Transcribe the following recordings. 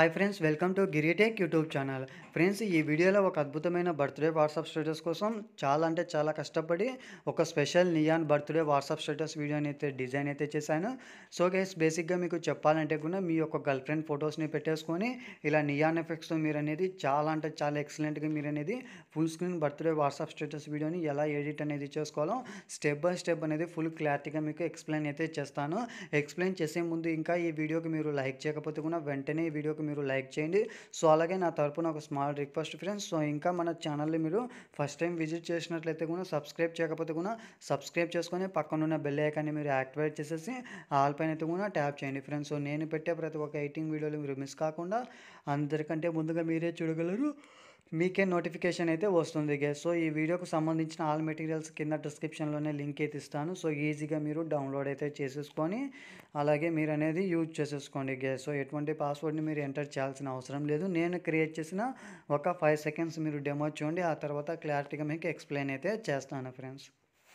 hi friends welcome to Giritech YouTube channel friends ఈ వీడియోలో ఒక అద్భుతమైన బర్త్డే వాట్సాప్ స్టేటస్ కోసం చాలా అంటే చాలా కష్టపడి ఒక special neon birthday WhatsApp status వీడియోని అయితే డిజైన్ అయితే చేశాను సో గైస్ బేసిక్గా మీకు చెప్పాలంటే కూడా మీ యొక్క గర్ల్ ఫ్రెండ్ ఫొటోస్ని పెట్టేసుకొని ఇలా నియాన్ ఎఫెక్ట్స్తో మీరు అనేది చాలా అంటే చాలా ఎక్సలెంట్గా మీరు అనేది full screen birthday WhatsApp status వీడియోని ఎలా ఎడిట్ అనేది చేసుకోవాలో స్టెప్ బై స్టెప్ అనేది ఫుల్ క్లారిటీగా మీకు ఎక్స్ప్లెయిన్ అయితే చేస్తాను ఎక్స్ప్లెయిన్ చేసే ముందు ఇంకా ఈ వీడియోకి మీరు లైక్ చేయకపోతే కూడా వెంటనే ఈ వీడియోకి మీరు లైక్ చేయండి సో అలాగే నా తరపున ఒక స్మాల్ రిక్వెస్ట్ ఫ్రెండ్స్ సో ఇంకా మన ఛానల్ని మీరు ఫస్ట్ టైం విజిట్ చేసినట్లయితే కూడా సబ్స్క్రైబ్ చేయకపోతే కూడా సబ్స్క్రైబ్ చేసుకొని పక్కనున్న బెల్ ఐకాన్ని మీరు యాక్టివేట్ చేసేసి ఆల్ పైన అయితే కూడా ట్యాప్ చేయండి ఫ్రెండ్స్ సో నేను పెట్టే ప్రతి ఒక్క ఎయిటింగ్ వీడియోలు మీరు మిస్ కాకుండా అందరికంటే ముందుగా మీరే చూడగలరు మీకే నోటిఫికేషన్ అయితే వస్తుంది గైస్ సో ఈ వీడియోకి సంబంధించిన ఆల్ మెటీరియల్స్ కింద డిస్క్రిప్షన్లోనే లింక్ అయితే ఇస్తాను సో ఈజీగా మీరు డౌన్లోడ్ అయితే చేసేసుకొని అలాగే మీరు అనేది యూజ్ చేసేసుకోండి గైస్ సో ఎటువంటి పాస్వర్డ్ని మీరు ఎంటర్ చేయాల్సిన అవసరం లేదు నేను క్రియేట్ చేసిన ఒక ఫైవ్ సెకండ్స్ మీరు డెమో చూడండి ఆ తర్వాత క్లారిటీగా మీకు ఎక్స్ప్లెయిన్ అయితే చేస్తాను ఫ్రెండ్స్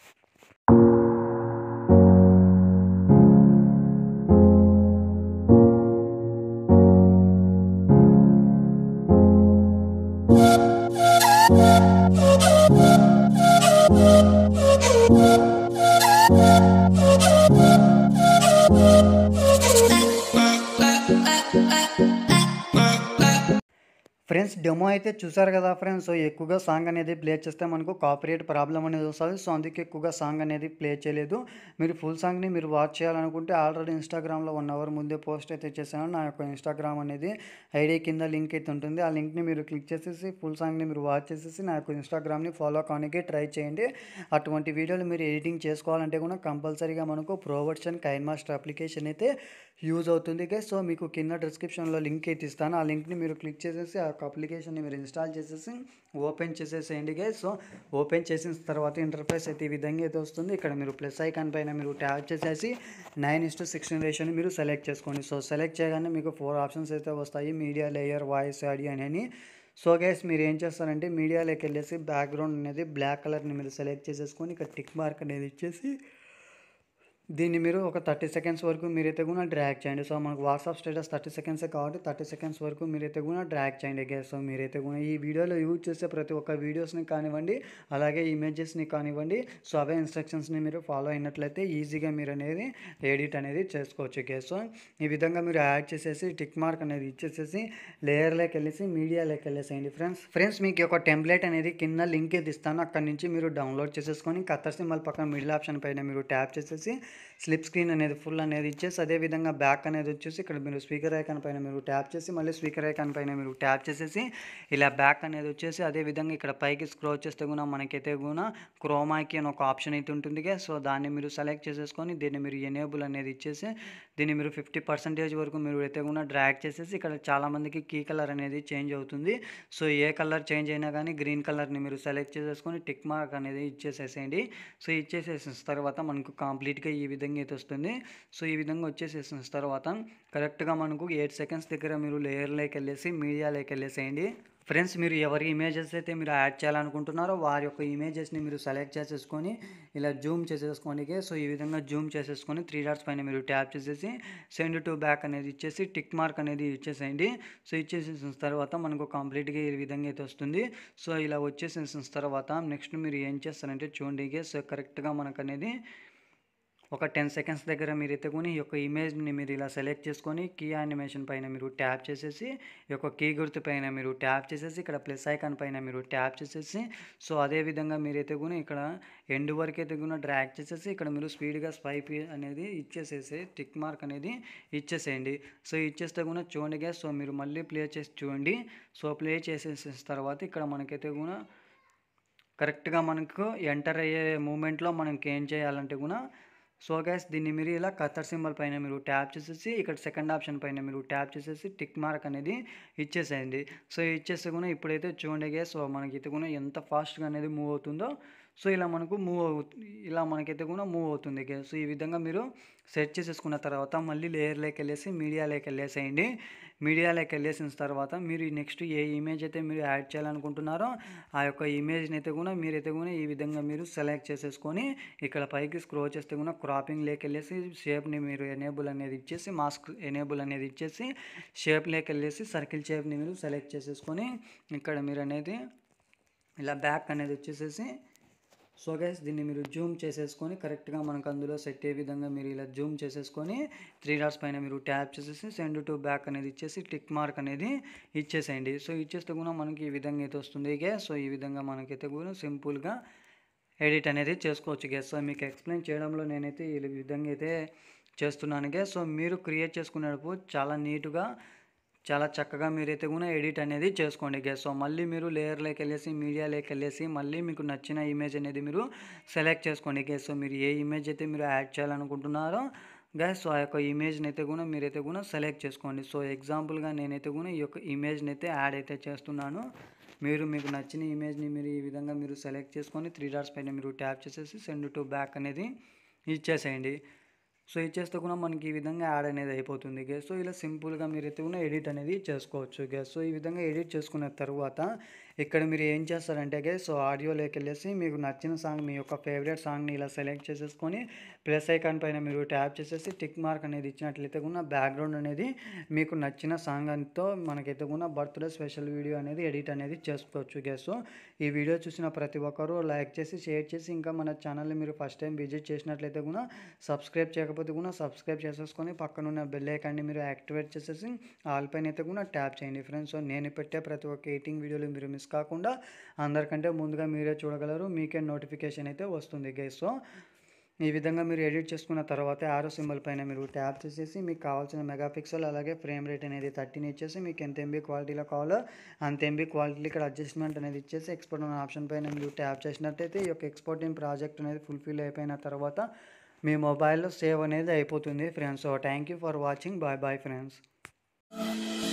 ఫ్రెండ్స్ డెమో అయితే చూసారు కదా ఫ్రెండ్స్ సో ఎక్కువగా సాంగ్ అనేది ప్లే చేస్తే మనకు కాపరేట్ ప్రాబ్లం అనేది వస్తుంది సో అందుకే ఎక్కువగా సాంగ్ అనేది ప్లే చేయలేదు మీరు ఫుల్ సాంగ్ని మీరు వాచ్ చేయాలనుకుంటే ఆల్రెడీ ఇన్స్టాగ్రామ్లో వన్ అవర్ ముందే పోస్ట్ అయితే చేశాను నా యొక్క ఇన్స్టాగ్రామ్ అనేది ఐడి కింద లింక్ అయితే ఉంటుంది ఆ లింక్ని మీరు క్లిక్ చేసేసి ఫుల్ సాంగ్ని మీరు వాచ్ చేసేసి నా యొక్క ఇన్స్టాగ్రామ్ని ఫాలో కావడానికి ట్రై చేయండి అటువంటి వీడియోలు మీరు ఎడిటింగ్ చేసుకోవాలంటే కూడా కంపల్సరీగా మనకు ప్రోవర్షన్ కైన్ మాస్టర్ అప్లికేషన్ అయితే యూజ్ అవుతుంది గే సో మీకు కింద డిస్క్రిప్షన్లో లింక్ అయితే ఇస్తాను ఆ లింక్ని మీరు క్లిక్ చేసేసి ఆ అప్లికేషన్ని మీరు ఇన్స్టాల్ చేసేసి ఓపెన్ చేసేసేయండి గే సో ఓపెన్ చేసిన తర్వాత ఇంటర్ఫేస్ అయితే ఈ విధంగా అయితే వస్తుంది ఇక్కడ మీరు ప్లస్ ఐకాన్ పైన మీరు ట్యాప్ చేసేసి నైన్ ఇస్ టు సిక్స్టీన్ రేషియోని మీరు సెలెక్ట్ చేసుకోండి సో సెలెక్ట్ చేయగానే మీకు ఫోర్ ఆప్షన్స్ అయితే వస్తాయి మీడియా లేయర్ వాయిస్ ఆడియో అని సో గైస్ మీరు ఏం చేస్తారంటే మీడియాలోకి వెళ్ళేసి బ్యాక్గ్రౌండ్ అనేది బ్లాక్ కలర్ని మీరు సెలెక్ట్ చేసేసుకొని ఇక్కడ టిక్ మార్క్ అనేది ఇచ్చేసి దీన్ని మీరు ఒక థర్టీ సెకండ్స్ వరకు మీరైతే కూడా డ్రాగ్ చేయండి సో మనకు వాట్సాప్ స్టేటస్ థర్టీ సెకండ్సే కాబట్టి థర్టీ సెకండ్స్ వరకు మీరైతే కూడా డ్రాగ్ చేయండి గ్యాస్ సో మీరైతే కూడా ఈ వీడియోలో యూజ్ చేసే ప్రతి ఒక్క వీడియోస్ని కానివ్వండి అలాగే ఇమేజెస్ని కానివ్వండి సో అవే ఇన్స్ట్రక్షన్స్ని మీరు ఫాలో అయినట్లయితే ఈజీగా మీరు అనేది ఎడిట్ అనేది చేసుకోవచ్చు గ్యాస్ సో ఈ విధంగా మీరు యాడ్ చేసేసి టిక్ మార్క్ అనేది ఇచ్చేసేసి లేయర్లోకి వెళ్ళేసి మీడియాలోకి వెళ్ళేసేయండి ఫ్రెండ్స్ ఫ్రెండ్స్ మీకు ఒక టెంప్లెట్ అనేది కింద లింక్ ఇది ఇస్తాను అక్కడ నుంచి మీరు డౌన్లోడ్ చేసేసుకొని కత్తర్ సింబల్ పక్కన మిడిల్ ఆప్షన్ పైన మీరు ట్యాప్ చేసేసి స్లిప్ స్క్రీన్ అనేది ఫుల్ అనేది ఇచ్చేసి అదేవిధంగా బ్యాక్ అనేది వచ్చేసి ఇక్కడ మీరు స్పీకర్ ఐకాన్ పైన మీరు ట్యాప్ చేసి మళ్ళీ స్పీకర్ ఐకాన్ పైన మీరు ట్యాప్ చేసేసి ఇలా బ్యాక్ అనేది వచ్చేసి అదేవిధంగా ఇక్కడ పైకి స్క్రోల్ చేస్తే కూడా మనకైతే కూడా క్రోమాకి అని ఒక ఆప్షన్ అయితే ఉంటుంది సో దాన్ని మీరు సెలెక్ట్ చేసేసుకొని దీన్ని మీరు ఎనేబుల్ అనేది ఇచ్చేసి దీన్ని మీరు ఫిఫ్టీ పర్సెంటేజ్ వరకు మీరు అయితే కూడా డ్రాగ్ చేసేసి ఇక్కడ చాలామందికి కీ కలర్ అనేది చేంజ్ అవుతుంది సో ఏ కలర్ చేంజ్ అయినా కానీ గ్రీన్ కలర్ని మీరు సెలెక్ట్ చేసేసుకొని టిక్ మార్క్ అనేది ఇచ్చేసేసేయండి సో ఇచ్చేసేసిన తర్వాత మనకు కంప్లీట్గా ఈ విధంగా అయితే వస్తుంది సో ఈ విధంగా వచ్చేసేసిన తర్వాత కరెక్ట్గా మనకు ఎయిట్ సెకండ్స్ దగ్గర మీరు లేయర్లోకి వెళ్ళేసి మీడియాలోకి వెళ్ళేసేయండి ఫ్రెండ్స్ మీరు ఎవరి ఇమేజెస్ అయితే మీరు యాడ్ చేయాలనుకుంటున్నారో వారి యొక్క ఇమేజెస్ని మీరు సెలెక్ట్ చేసేసుకొని ఇలా జూమ్ చేసేసుకోండి సో ఈ విధంగా జూమ్ చేసేసుకొని త్రీ డాట్స్ పైన మీరు ట్యాప్ చేసేసి సెండ్ టు బ్యాక్ అనేది ఇచ్చేసి టిక్ మార్క్ అనేది ఇచ్చేసేయండి సో ఇచ్చేసేసిన తర్వాత మనకు కంప్లీట్గా ఈ విధంగా అయితే వస్తుంది సో ఇలా వచ్చేసేసిన తర్వాత నెక్స్ట్ మీరు ఏం చేస్తారంటే చూడండి సో కరెక్ట్గా మనకు అనేది ఒక టెన్ సెకండ్స్ దగ్గర మీరు ఎత్తుకొని ఈ యొక్క ఇమేజ్ని మీరు ఇలా సెలెక్ట్ చేసుకొని కీ యానిమేషన్ పైన మీరు ట్యాప్ చేసేసి ఈ యొక్క కీ గుర్తు పైన మీరు ట్యాప్ చేసేసి ఇక్కడ ప్లస్ ఐకాన్ పైన మీరు ట్యాప్ చేసేసి సో అదే విధంగా మీరు ఎత్తుకుని ఇక్కడ ఎండ్ వరకు ఎత్తుకున్న డ్రాగ్ చేసేసి ఇక్కడ మీరు స్పీడ్గా స్పైప్ అనేది ఇచ్చేసేసి టిక్ మార్క్ అనేది ఇచ్చేసేయండి సో ఇచ్చేస్తే కూడా చూడండి సో మీరు మళ్ళీ ప్లే చేసి చూడండి సో ప్లే చేసేసిన తర్వాత ఇక్కడ మనకైతే కూడా కరెక్ట్గా మనకు ఎంటర్ అయ్యే మూమెంట్లో మనకి ఏం చేయాలంటే కూడా సో గ్యాస్ దీన్ని మీరు ఇలా కత్తర్ సింబల్ పైన మీరు ట్యాప్ చేసేసి ఇక్కడ సెకండ్ ఆప్షన్ పైన మీరు ట్యాప్ చేసేసి టిక్ మార్క్ అనేది ఇచ్చేసేయండి సో ఇచ్చేస్తే కూడా ఇప్పుడైతే చూడండి గ్యాస్ సో మనకి ఇది కూడా ఎంత ఫాస్ట్గా అనేది మూవ్ అవుతుందో సో ఇలా మనకు మూవ్ అవుతుంది ఇలా మనకైతే కూడా మూవ్ అవుతుంది గైస్ సో ఈ విధంగా మీరు సెట్ చేసేసుకున్న తర్వాత మళ్ళీ లేయర్లోకి వెళ్ళేసి మీడియాలోకి వెళ్ళేసేయండి మీడియాలోకి వెళ్ళేసిన తర్వాత మీరు నెక్స్ట్ ఏ ఇమేజ్ అయితే మీరు యాడ్ చేయాలనుకుంటున్నారో ఆ యొక్క ఇమేజ్ని అయితే కూడా మీరైతే కూడా ఈ విధంగా మీరు సెలెక్ట్ చేసేసుకొని ఇక్కడ పైకి స్క్రోల్ చేస్తే కూడా క్రాపింగ్ లేకి వెళ్ళేసి షేప్ని మీరు ఎనేబుల్ అనేది ఇచ్చేసి మాస్క్ ఎనేబుల్ అనేది ఇచ్చేసి షేప్ లేకి వెళ్ళేసి సర్కిల్ షేప్ని మీరు సెలెక్ట్ చేసేసుకొని ఇక్కడ మీరు అనేది ఇలా బ్యాక్ అనేది వచ్చేసేసి సో గైస్ దీన్ని మీరు జూమ్ చేసేసుకొని కరెక్ట్గా మనకు అందులో సెట్ అయ్యే విధంగా మీరు ఇలా జూమ్ చేసేసుకొని త్రీ డాట్స్ పైన మీరు ట్యాప్ చేసేసి సెండ్ టు బ్యాక్ అనేది ఇచ్చేసి టిక్ మార్క్ అనేది ఇచ్చేసేయండి సో ఇచ్చేస్తే కూడా మనకి ఈ విధంగా అయితే వస్తుంది గే సో ఈ విధంగా మనకైతే కూడా సింపుల్గా ఎడిట్ అనేది చేసుకోవచ్చు గే సో మీకు ఎక్స్ప్లెయిన్ చేయడంలో నేనైతే ఈ విధంగా అయితే చేస్తున్నాను గే సో మీరు క్రియేట్ చేసుకునేటప్పుడు చాలా నీట్గా చాలా చక్కగా మీరైతే కూడా ఎడిట్ అనేది చేసుకోండి గ్యాస్ సో మళ్ళీ మీరు లేయర్లోకి వెళ్ళేసి మీడియాలోకి వెళ్ళేసి మళ్ళీ మీకు నచ్చిన ఇమేజ్ అనేది మీరు సెలెక్ట్ చేసుకోండి గ్యాస్ సో మీరు ఏ ఇమేజ్ అయితే మీరు యాడ్ చేయాలనుకుంటున్నారో గ్యాస్ సో ఆ యొక్క ఇమేజ్ని అయితే కూడా మీరైతే కూడా సెలెక్ట్ చేసుకోండి సో ఎగ్జాంపుల్గా నేనైతే కూడా ఈ యొక్క ఇమేజ్ని అయితే యాడ్ అయితే చేస్తున్నాను మీరు మీకు నచ్చిన ఇమేజ్ని మీరు ఈ విధంగా మీరు సెలెక్ట్ చేసుకొని త్రీ డాట్స్ పైన మీరు ట్యాప్ చేసేసి సెండ్ టు బ్యాక్ అనేది ఇచ్చేసేయండి సో ఇచ్చేస్తే కూడా మనకి ఈ విధంగా యాడ్ అనేది అయిపోతుంది గ్యాస్ సో ఇలా సింపుల్గా మీరైతే కూడా ఎడిట్ అనేది చేసుకోవచ్చు గ్యాస్ సో ఈ విధంగా ఎడిట్ చేసుకున్న తర్వాత ఇక్కడ మీరు ఏం చేస్తారంటే గ్యాస్ సో ఆడియోలోకి వెళ్ళేసి మీకు నచ్చిన సాంగ్ మీ యొక్క ఫేవరెట్ సాంగ్ని ఇలా సెలెక్ట్ చేసేసుకొని ప్లస్ ఐకాన్ పైన మీరు ట్యాప్ చేసేసి టిక్ మార్క్ అనేది ఇచ్చినట్లయితే కూడా బ్యాక్గ్రౌండ్ అనేది మీకు నచ్చిన సాంగ్ అంతో మనకైతే కూడా బర్త్డే స్పెషల్ వీడియో అనేది ఎడిట్ అనేది చేసుకోవచ్చు గ్యాస్ సో ఈ వీడియో చూసిన ప్రతి ఒక్కరూ లైక్ చేసి షేర్ చేసి ఇంకా మన ఛానల్ని మీరు ఫస్ట్ టైం విజిట్ చేసినట్లయితే కూడా సబ్స్క్రైబ్ చేయకపోతే కూడా సబ్స్క్రైబ్ చేసేసుకొని పక్కన ఉన్న బెల్ ఐకాన్ని మీరు యాక్టివేట్ చేసేసి ఆల్ పైన అయితే కూడా ట్యాప్ చేయండి ఫ్రెండ్స్ సో నేను పెట్టే ప్రతి ఒక్క ఎయిటింగ్ వీడియోలు మీరు మిస్ కాకుండా అందరికంటే ముందుగా మీరే చూడగలరు మీకే నోటిఫికేషన్ అయితే వస్తుంది గైస్ సో ఈ విధంగా మీరు ఎడిట్ చేసుకున్న తర్వాత ఆరో సింబల్ పైన మీరు ట్యాప్ చేసేసి మీకు కావాల్సిన మెగాపిక్సెల్ అలాగే ఫ్రేమ్ రేట్ అనేది థర్టీని ఇచ్చేసి మీకు ఎంత ఎంబీ క్వాలిటీలో కావాలో అంత ఎంబీ క్వాలిటీ ఇక్కడ అడ్జస్ట్మెంట్ అనేది ఇచ్చేసి ఎక్స్పోర్ట్ అనే ఆప్షన్ పైన మీరు ట్యాప్ చేసినట్టయితే ఈ యొక్క ఎక్స్పోర్టింగ్ ప్రాజెక్ట్ అనేది ఫుల్ఫిల్ అయిపోయిన తర్వాత మీ మొబైల్లో సేవ్ అనేది అయిపోతుంది friends so thank you for watching bye bye friends